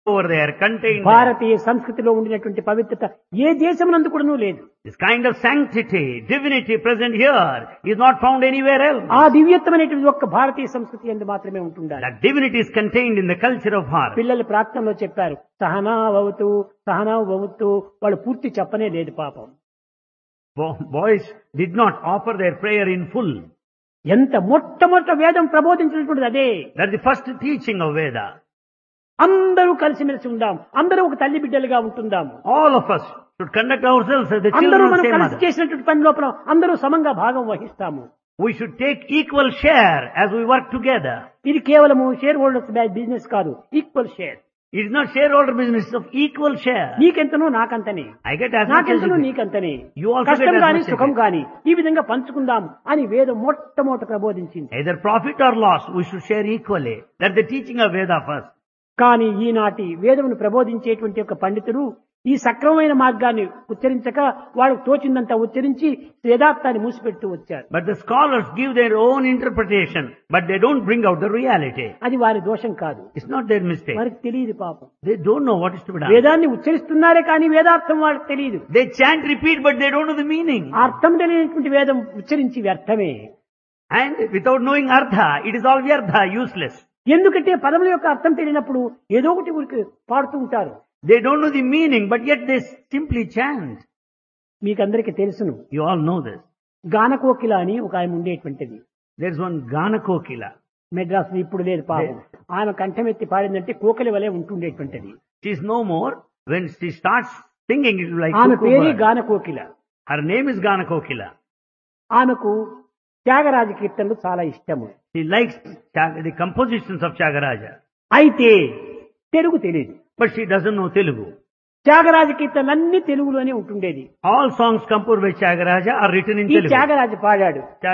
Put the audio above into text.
over there, contained there. భారతీయ సంస్కృతిలో ఉండినటువంటి పవిత్రత ఏ దేశమునందు కూడాను లేదు This kind of sanctity, divinity present here is not found anywhere else. ఆ దివ్యత్వమైనటువంటి ఒక్క భారతీయ సంస్కృతి ఎందు మాత్రమే ఉంటుండాలి That divinity is contained in the culture of Bharat. పిల్లలు ప్రార్థనలో చెప్పారు సహనా భవతు సహనా భవతు వాళ్ళు పూర్తి చెప్పనే లేదు పాపం Bo- Boys did not offer their prayer in full. ఎంత మొట్టమొదట వేదం ప్రబోధించినటువంటిది అదే That's the first teaching of Veda. అందరూ కలిసిమెలిసి ఉందాం అందరూ ఒక తల్లి బిడ్డలుగా ఉంటుందాం All of us should conduct ourselves as the అందరూ children of మనం same కలిసి mother. చేసినటువంటి పని లోపల అందరూ సమంగా భాగం వహిస్తాము We should take equal share as we work together. ఇది కేవలము షేర్ హోల్డర్స్ బిజినెస్ కాదు equal share It is not shareholder business of equal share. నీకెంతనో నాకంతనే I get as much as నాకెంతనో you get. నీకంతనే You also కష్టం get as గాని much as సుఖం you గాని ఈ విధంగా పంచుకుందాం అని వేదం మొట్టమొదట ప్రబోధించింది Either profit or loss, we should share equally. That's the teaching of Veda first. కానీ ఈనాటి వేదమును ప్రబోధించేటువంటి ఒక పండితుడు ఈ సక్రమమైన మార్గాన్ని ఉచ్చరించక వాళ్ళకు తోచిందంతా ఉచ్చరించి వేదార్థాన్ని మూసిపెడుతూ వచ్చారు But the scholars give their own interpretation, but they don't bring out the reality. అది వారి దోషం కాదు It's not their mistake. వారికి తెలియదు పాపం They don't know what is to be done. వేదాన్ని ఉచ్చరిస్తున్నారే కానీ వేదార్థం వాళ్ళకి తెలియదు They chant, repeat, but they don't know the meaning. అర్థం తెలియనటువంటి వేదం ఉచ్చరించి వ్యర్థమే And without knowing Artha, it is all Vyartha, useless. ఎందుకంటే పదముల యొక్క అర్థం తెలియనప్పుడు ఏదో ఒకటి ఊరికి పాడుతూ ఉంటారు They don't know the meaning, but yet they simply chant. మీకందరికీ తెలుసును You all know this. గానకోకిల అని ఒక ఆయన ఉండేటువంటిది There's one Gana Kokila. Madras ఇప్పుడు లేదు పాపం ఆమె కంఠమెత్తి పాడిందంటే కోకిల వలె ఉంటుండేటువంటిది She's no more. When she starts singing, it will like ఆమె cuckoo పేరే bird. గానకోకిల Her name is Gana Kokila. ఆమెకు త్యాగరాజ కీర్తనలు చాలా ఇష్టము She likes Chag- the compositions of Chagaraja. అయితే తెలుగు తెలియదు But she doesn't know Telugu. Tyagaraja కీర్తనలన్నీ తెలుగులోనే ఉంటుండేది All songs composed by Chagaraja are written in ఈ Telugu. త్యాగరాజు పాడాడు